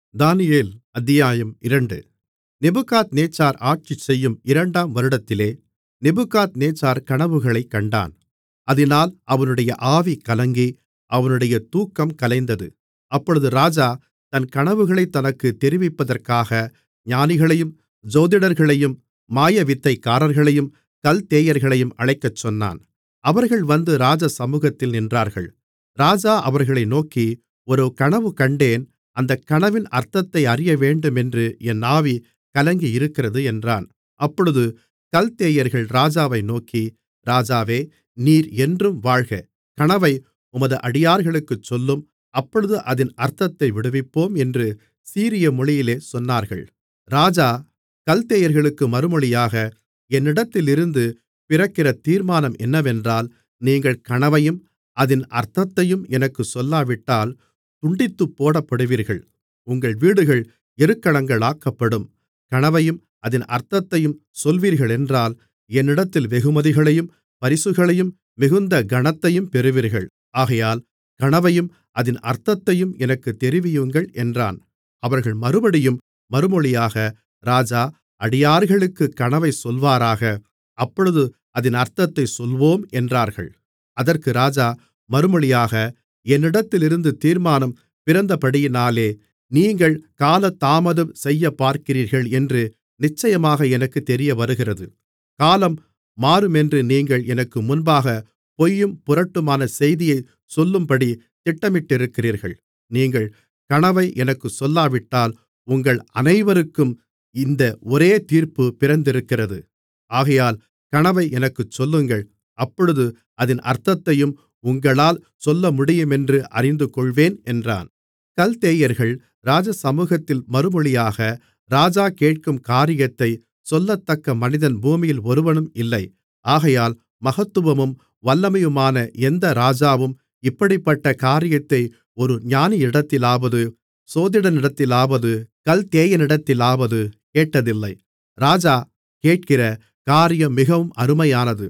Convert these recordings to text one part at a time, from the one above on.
தானியேல் அத்தியாயம் இரண்டு நேபுகாத்நேச்சார் ஆட்சிசெய்யும் இரண்டாம் வருடத்திலே நேபுகாத்நேச்சார் கனவுகளைக் கண்டான் அதினால் அவனுடைய ஆவி கலங்கி அவனுடைய தூக்கம் கலைந்தது அப்பொழுது ராஜா தன் கனவுகளைத் தனக்குத் தெரிவிப்பதற்காக ஞானிகளையும் ஜோதிடர்களையும் மாயவித்தைக்காரர்களையும் கல்தேயர்களையும் அழைக்கச்சொன்னான் அவர்கள் வந்து ராஜசமுகத்தில் நின்றார்கள் ராஜா அவர்களை நோக்கி ஒரு கனவு கண்டேன் அந்தக் கனவின் அர்த்தத்தை அறியவேண்டுமென்று என் ஆவி கலங்கியிருக்கிறது என்றான் அப்பொழுது கல்தேயர்கள் ராஜாவை நோக்கி ராஜாவே நீர் என்றும் வாழ்க கனவை உமது அடியார்களுக்குச் சொல்லும் அப்பொழுது அதின் அர்த்தத்தை விடுவிப்போம் என்று சீரிய மொழியிலே சொன்னார்கள் ராஜா கல்தேயர்களுக்கு மறுமொழியாக என்னிடத்திலிருந்து பிறக்கிற தீர்மானம் என்னவென்றால் நீங்கள் கனவையும் அதின் அர்த்தத்தையும் எனக்குச் சொல்லாவிட்டால் துண்டித்துப்போடப்படுவீர்கள் உங்கள் வீடுகள் எருக்களங்களாக்கப்படும் கனவையும் அதின் அர்த்தத்தையும் சொல்வீர்களென்றால் என்னிடத்தில் வெகுமதிகளையும் பரிசுகளையும் மிகுந்த கனத்தையும் பெறுவீர்கள் ஆகையால் கனவையும் அதின் அர்த்தத்தையும் எனக்குத் தெரிவியுங்கள் என்றான் அவர்கள் மறுபடியும் மறுமொழியாக ராஜா அடியார்களுக்குக் கனவைச் சொல்வாராக அப்பொழுது அதின் அர்த்தத்தைச் சொல்வோம் என்றார்கள் அதற்கு ராஜா மறுமொழியாக என்னிடத்திலிருந்து தீர்மானம் பிறந்தபடியினாலே நீங்கள் காலதாமதம் செய்யப்பார்க்கிறீர்கள் என்று நிச்சயமாக எனக்குத் தெரியவருகிறது காலம் மாறுமென்று நீங்கள் எனக்கு முன்பாகப் பொய்யும் புரட்டுமான செய்தியைச் சொல்லும்படி திட்டமிட்டிருக்கிறீர்கள் நீங்கள் கனவை எனக்குச் சொல்லாவிட்டால் உங்கள் அனைவருக்கும் இந்த ஒரே தீர்ப்பு பிறந்திருக்கிறது ஆகையால் கனவை எனக்குச் சொல்லுங்கள் அப்பொழுது அதின் அர்த்தத்தையும் உங்களால் சொல்லமுடியுமென்று அறிந்துகொள்வேன் என்றான் கல்தேயர்கள் ராஜசமுகத்தில் மறுமொழியாக ராஜா கேட்கும் காரியத்தைச் சொல்லத்தக்க மனிதன் பூமியில் ஒருவனும் இல்லை ஆகையால் மகத்துவமும் வல்லமையுமான எந்த ராஜாவும் இப்படிப்பட்ட காரியத்தை ஒரு ஞானியிடத்திலாவது சோதிடனிடத்திலாவது கல்தேயனிடத்திலாவது கேட்டதில்லை ராஜா கேட்கிற காரியம் மிகவும் அருமையானது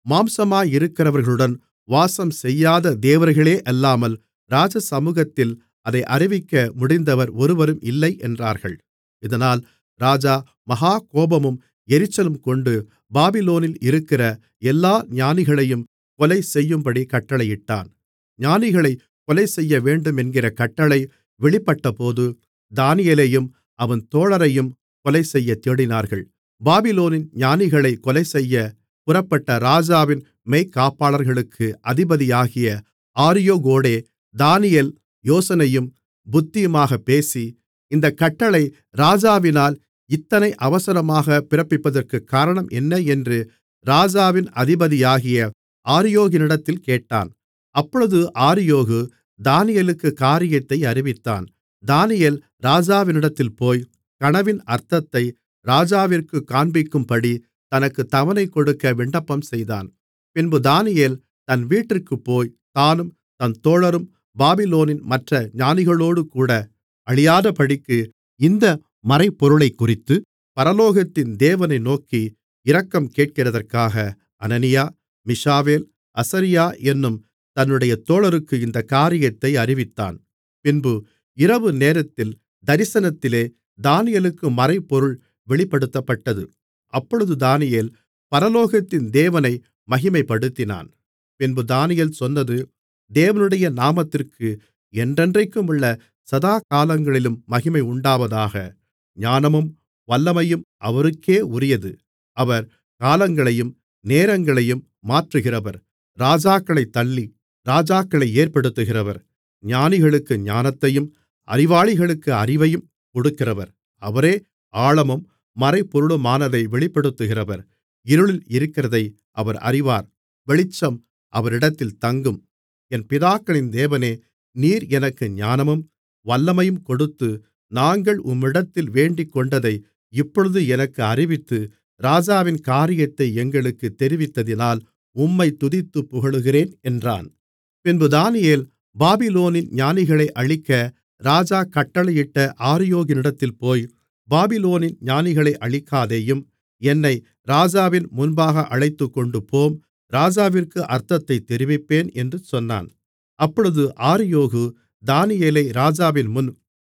மாம்சமாயிருக்கிறவர்களுடன் வாசம் செய்யாத தேவர்களேயல்லாமல் ராஜசமுகத்தில் அதை அறிவிக்க முடிந்தவர் ஒருவரும் இல்லை என்றார்கள் இதனால் ராஜா மகா கோபமும் எரிச்சலும் கொண்டு பாபிலோனில் இருக்கிற எல்லா ஞானிகளையும் கொலை செய்யும்படி கட்டளையிட்டான் ஞானிகளைக் கொலைசெய்யவேண்டுமென்கிற கட்டளை வெளிப்பட்டபோது தானியேலையும் அவன் தோழரையும் கொலைசெய்யத் தேடினார்கள் பாபிலோனின் ஞானிகளைக் கொலைசெய்யப் புறப்பட்ட ராஜாவின் மெய்க்காப்பாளர்களுக்கு அதிபதியாகிய ஆரியோகோடே தானியேல் யோசனையும் புத்தியுமாகப் பேசி இந்தக் கட்டளை ராஜாவினால் இத்தனை அவசரமாகப் பிறப்பிப்பதற்குக் காரணம் என்ன என்று ராஜாவின் அதிபதியாகிய ஆரியோகினிடத்தில் கேட்டான் அப்பொழுது ஆரியோகு தானியேலுக்குக் காரியத்தை அறிவித்தான் தானியேல் ராஜாவினிடத்தில் போய் கனவின் அர்த்தத்தை ராஜாவிற்குக் காண்பிக்கும்படி தனக்குத் தவணை கொடுக்க விண்ணப்பம் செய்தான் பின்பு தானியேல் தன் வீட்டிற்குப்போய் தானும் தன் தோழரும் பாபிலோனின் மற்ற ஞானிகளோடுகூட அழியாதபடிக்கு இந்த மறைபொருளைக்குறித்து பரலோகத்தின் தேவனை நோக்கி இரக்கம் கேட்கிறதற்காக அனனியா மிஷாவேல் அசரியா என்னும் தன்னுடைய தோழருக்கு இந்தக் காரியத்தை அறிவித்தான் பின்பு இரவு நேரத்தில் தரிசனத்திலே தானியேலுக்கு மறைபொருள் வெளிப்படுத்தப்பட்டது அப்பொழுது தானியேல் பரலோகத்தின் தேவனை மகிமைப்படுத்தினான் பின்பு தானியேல் சொன்னது தேவனுடைய நாமத்திற்கு என்றென்றைக்குமுள்ள சதாகாலங்களிலும் மகிமை உண்டாவதாக ஞானமும் வல்லமையும் அவருக்கே உரியது அவர் காலங்களையும் நேரங்களையும் மாற்றுகிறவர் ராஜாக்களைத் தள்ளி ராஜாக்களை ஏற்படுத்துகிறவர் ஞானிகளுக்கு ஞானத்தையும் அறிவாளிகளுக்கு அறிவையும் கொடுக்கிறவர் அவரே ஆழமும் மறைபொருளுமானதை வெளிப்படுத்துகிறவர் இருளில் இருக்கிறதை அவர் அறிவார் வெளிச்சம் அவரிடத்தில் தங்கும் என் பிதாக்களின் தேவனே நீர் எனக்கு ஞானமும் வல்லமையும் கொடுத்து நாங்கள் உம்மிடத்தில் வேண்டிக்கொண்டதை இப்பொழுது எனக்கு அறிவித்து ராஜாவின் காரியத்தை எங்களுக்குத் தெரிவித்ததினால் உம்மைத் துதித்துப் புகழுகிறேன் என்றான் பின்பு தானியேல் பாபிலோனின் ஞானிகளை அழிக்க ராஜா கட்டளையிட்ட ஆரியோகினிடத்தில் போய் பாபிலோனின் ஞானிகளை அழிக்காதேயும் என்னை ராஜாவின் முன்பாக அழைத்துக்கொண்டுபோம் ராஜாவிற்கு அர்த்தத்தைத் தெரிவிப்பேன் என்று சொன்னான் அப்பொழுது ஆரியோகு தானியேலை ராஜாவின் முன்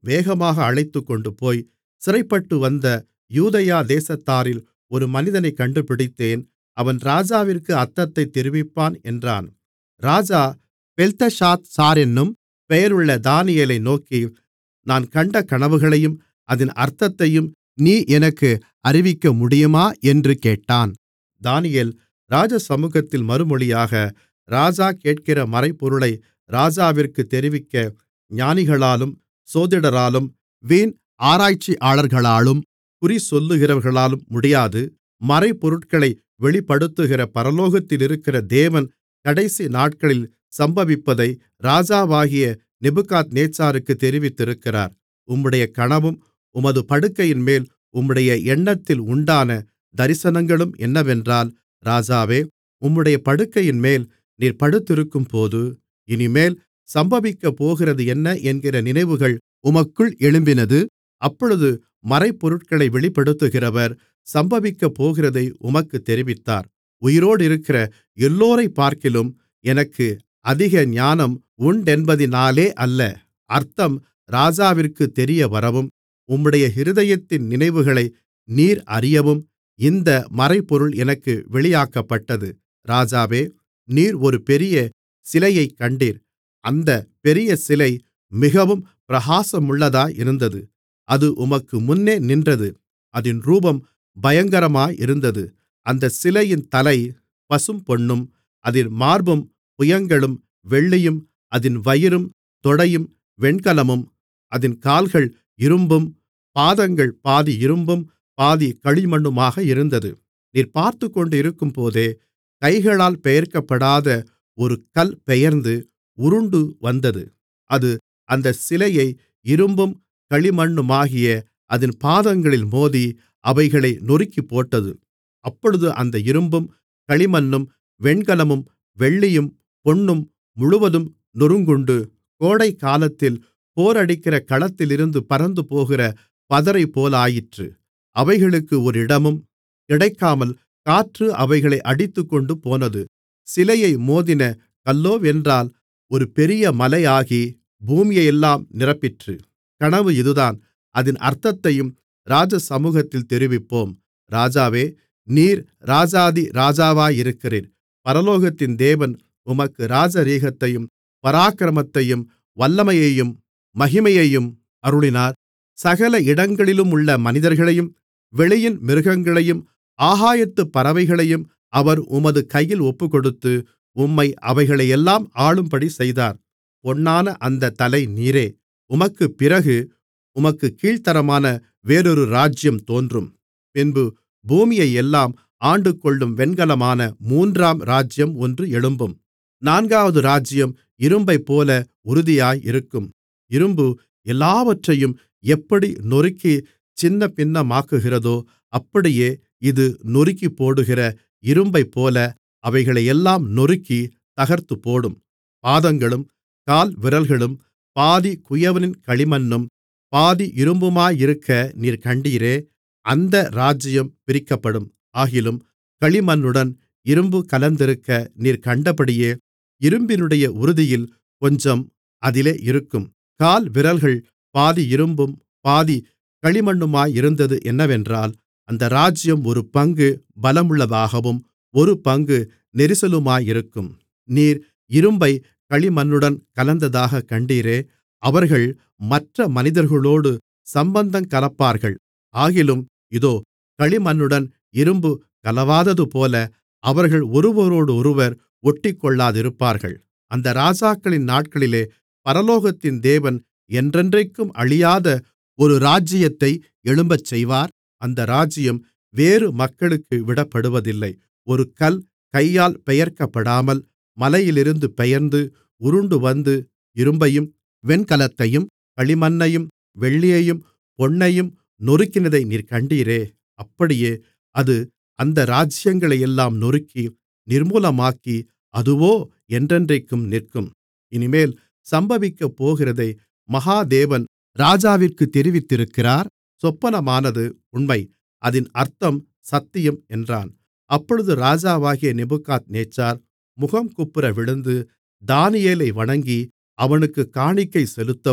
வேகமாக அழைத்துக்கொண்டுபோய் சிறைப்பட்டு வந்த யூதேயா தேசத்தாரில் ஒரு மனிதனைக் கண்டுபிடித்தேன் அவன் ராஜாவிற்கு அர்த்தத்தைத் தெரிவிப்பான் என்றான் ராஜா பெல்தெஷாத்சாரென்னும் பெயருள்ள தானியேலை நோக்கி நான் கண்ட கனவுகளையும் அதின் அர்த்தத்தையும் நீ எனக்கு அறிவிக்கமுடியுமா என்று கேட்டான் தானியேல் ராஜசமுகத்தில் மறுமொழியாக ராஜா கேட்கிற மறைபொருளை ராஜாவிற்குத் தெரிவிக்க ஞானிகளாலும் சோதிடராலும் வீண் ஆராய்ச்சியாளர்களாலும் குறிசொல்லுகிறவர்களாலும் முடியாது மறைபொருட்களை வெளிப்படுத்துகிற பரலோகத்திலிருக்கிற தேவன் கடைசி நாட்களில் சம்பவிப்பதை ராஜாவாகிய நேபுகாத்நேச்சாருக்குத் தெரிவித்திருக்கிறார் உம்முடைய கனவும் உமது படுக்கையின்மேல் உம்முடைய எண்ணத்தில் உண்டான தரிசனங்களும் என்னவென்றால் ராஜாவே உம்முடைய படுக்கையின்மேல் நீர் படுத்திருக்கும்போது இனிமேல் சம்பவிக்கப்போகிறது என்ன என்கிற நினைவுகள் உமக்குள் எழும்பினது அப்பொழுது மறைபொருட்களை வெளிப்படுத்துகிறவர் சம்பவிக்கப்போகிறதை உமக்குத் தெரிவித்தார் உயிரோடிருக்கிற எல்லோரைப்பார்க்கிலும் எனக்கு அதிக ஞானம் உண்டென்பதினாலே அல்ல அர்த்தம் ராஜாவிற்குத் தெரியவரவும் உம்முடைய இருதயத்தின் நினைவுகளை நீர் அறியவும் இந்த மறைபொருள் எனக்கு வெளியாக்கப்பட்டது ராஜாவே நீர் ஒரு பெரிய சிலையைக் கண்டீர் அந்தப் பெரிய சிலை மிகவும் பிரகாசமுள்ளதாயிருந்தது அது உமக்கு முன்னே நின்றது அதின் ரூபம் பயங்கரமாயிருந்தது அந்தச் சிலையின் தலை பசும்பொன்னும் அதின் மார்பும் புயங்களும் வெள்ளியும் அதின் வயிறும் தொடையும் வெண்கலமும் அதின் கால்கள் இரும்பும் பாதங்கள் பாதி இரும்பும் பாதி களிமண்ணுமாக இருந்தது நீர் பார்த்துக்கொண்டிருக்கும்போதே கைகளால் பெயர்க்கப்படாத ஒரு கல் பெயர்ந்து உருண்டு வந்தது அது அந்தச் சிலையை இரும்பும் களிமண்ணுமாகிய அதின் பாதங்களில் மோதி அவைகளை நொறுக்கிப்போட்டது அப்பொழுது அந்த இரும்பும் களிமண்ணும் வெண்கலமும் வெள்ளியும் பொன்னும் முழுவதும் நொறுங்குண்டு கோடைக்காலத்தில் போரடிக்கிற களத்திலிருந்து பறந்துபோகிற பதரைப்போலாயிற்று அவைகளுக்கு ஒரு இடமும் கிடைக்காமல் காற்று அவைகளை அடித்துக்கொண்டு போனது சிலையை மோதின கல்லோவென்றால் ஒரு பெரிய மலையாகி பூமியையெல்லாம் நிரப்பிற்று கனவு இதுதான் அதின் அர்த்தத்தையும் ராஜசமுகத்தில் தெரிவிப்போம் ராஜாவே நீர் ராஜாதி ராஜாவாயிருக்கிறீர் பரலோகத்தின் தேவன் உமக்கு ராஜரீகத்தையும் பராக்கிரமத்தையும் வல்லமையையும் மகிமையையும் அருளினார் சகல இடங்களிலுமுள்ள மனிதர்களையும் வெளியின் மிருகங்களையும் ஆகாயத்துப் பறவைகளையும் அவர் உமது கையில் ஒப்புக்கொடுத்து உம்மை அவைகளையெல்லாம் ஆளும்படி செய்தார் பொன்னான அந்தத் தலை நீரே உமக்குப் பிறகு உமக்குக் கீழ்த்தரமான வேறொரு ராஜ்யம் தோன்றும் பின்பு பூமியையெல்லாம் ஆண்டுகொள்ளும் வெண்கலமான மூன்றாம் ராஜ்யம் ஒன்று எழும்பும் நான்காவது ராஜ்யம் இரும்பைப்போல உறுதியாயிருக்கும் இரும்பு எல்லாவற்றையும் எப்படி நொறுக்கிச் சின்னபின்னமாக்குகிறதோ அப்படியே இது நொறுக்கிப்போடுகிற இரும்பைப்போல அவைகளையெல்லாம் நொறுக்கி தகர்த்துப்போடும் பாதங்களும் கால்விரல்களும் பாதி குயவனின் களிமண்ணும் பாதி இரும்புமாயிருக்க நீர் கண்டீரே அந்த ராஜ்யம் பிரிக்கப்படும் ஆகிலும் களிமண்ணுடன் இரும்பு கலந்திருக்க நீர் கண்டபடியே இரும்பினுடைய உறுதியில் கொஞ்சம் அதிலே இருக்கும் கால்விரல்கள் பாதி இரும்பும் பாதி களிமண்ணுமாயிருந்தது என்னவென்றால் அந்த ராஜ்யம் ஒரு பங்கு பலமுள்ளதாகவும் ஒரு பங்கு நெரிசலுமாயிருக்கும் நீர் இரும்பைக் களிமண்ணுடன் கலந்ததாகக் கண்டீரே அவர்கள் மற்ற மனிதர்களோடு சம்பந்தங்கலப்பார்கள் ஆகிலும் இதோ களிமண்ணுடன் இரும்பு கலவாததுபோல அவர்கள் ஒருவரோடொருவர் ஒட்டிக்கொள்ளாதிருப்பார்கள் அந்த ராஜாக்களின் நாட்களிலே பரலோகத்தின் தேவன் என்றென்றைக்கும் அழியாத ஒரு ராஜ்யத்தை எழும்பச்செய்வார் அந்த ராஜ்யம் வேறு மக்களுக்கு விடப்படுவதில்லை ஒரு கல் கையால் பெயர்க்கப்படாமல் மலையிலிருந்து பெயர்ந்து உருண்டுவந்து இரும்பையும் வெண்கலத்தையும் களிமண்ணையும் வெள்ளியையும் பொன்னையும் நொறுக்கினதை நீர் கண்டீரே அப்படியே அது அந்த ராஜ்யங்களையெல்லாம் நொறுக்கி நிர்மூலமாக்கி அதுவோ என்றென்றைக்கும் நிற்கும் இனிமேல் சம்பவிக்கப்போகிறதை மகா தேவன் ராஜாவிற்குத் தெரிவித்திருக்கிறார் சொப்பனமானது உண்மை அதின் அர்த்தம் சத்தியம் என்றான் அப்பொழுது ராஜாவாகிய நேபுகாத்நேச்சார் முகங்குப்புற விழுந்து தானியேலை வணங்கி அவனுக்குக் காணிக்கை செலுத்தவும்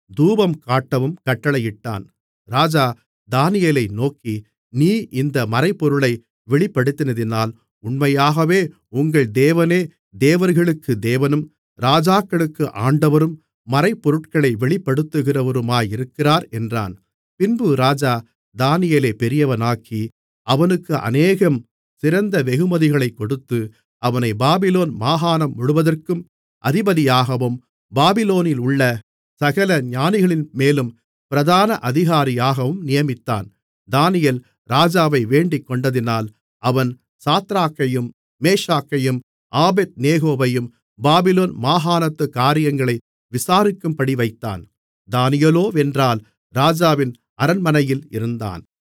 தூபம் காட்டவும் கட்டளையிட்டான் ராஜா தானியேலை நோக்கி நீ இந்த மறைபொருளை வெளிப்படுத்தினதினால் உண்மையாகவே உங்கள் தேவனே தேவர்களுக்கு தேவனும் ராஜாக்களுக்கு ஆண்டவரும் மறைபொருட்களை வெளிப்படுத்துகிறவருமாயிருக்கிறார் என்றான் பின்பு ராஜா தானியேலைப் பெரியவனாக்கி அவனுக்கு அநேகம் சிறந்த வெகுமதிகளைக் கொடுத்து அவனை பாபிலோன் மாகாணம் முழுவதற்கும் அதிபதியாகவும் பாபிலோனிலுள்ள சகல ஞானிகளின்மேலும் பிரதான அதிகாரியாகவும் நியமித்தான் தானியேல் ராஜாவை வேண்டிக்கொண்டதினால் அவன் சாத்ராக்கையும் மேஷாக்கையும் ஆபேத்நேகோவையும் பாபிலோன் மாகாணத்து காரியங்களை விசாரிக்கும்படி வைத்தான் தானியேலோவென்றால் ராஜாவின் அரண்மனையில் இருந்தான்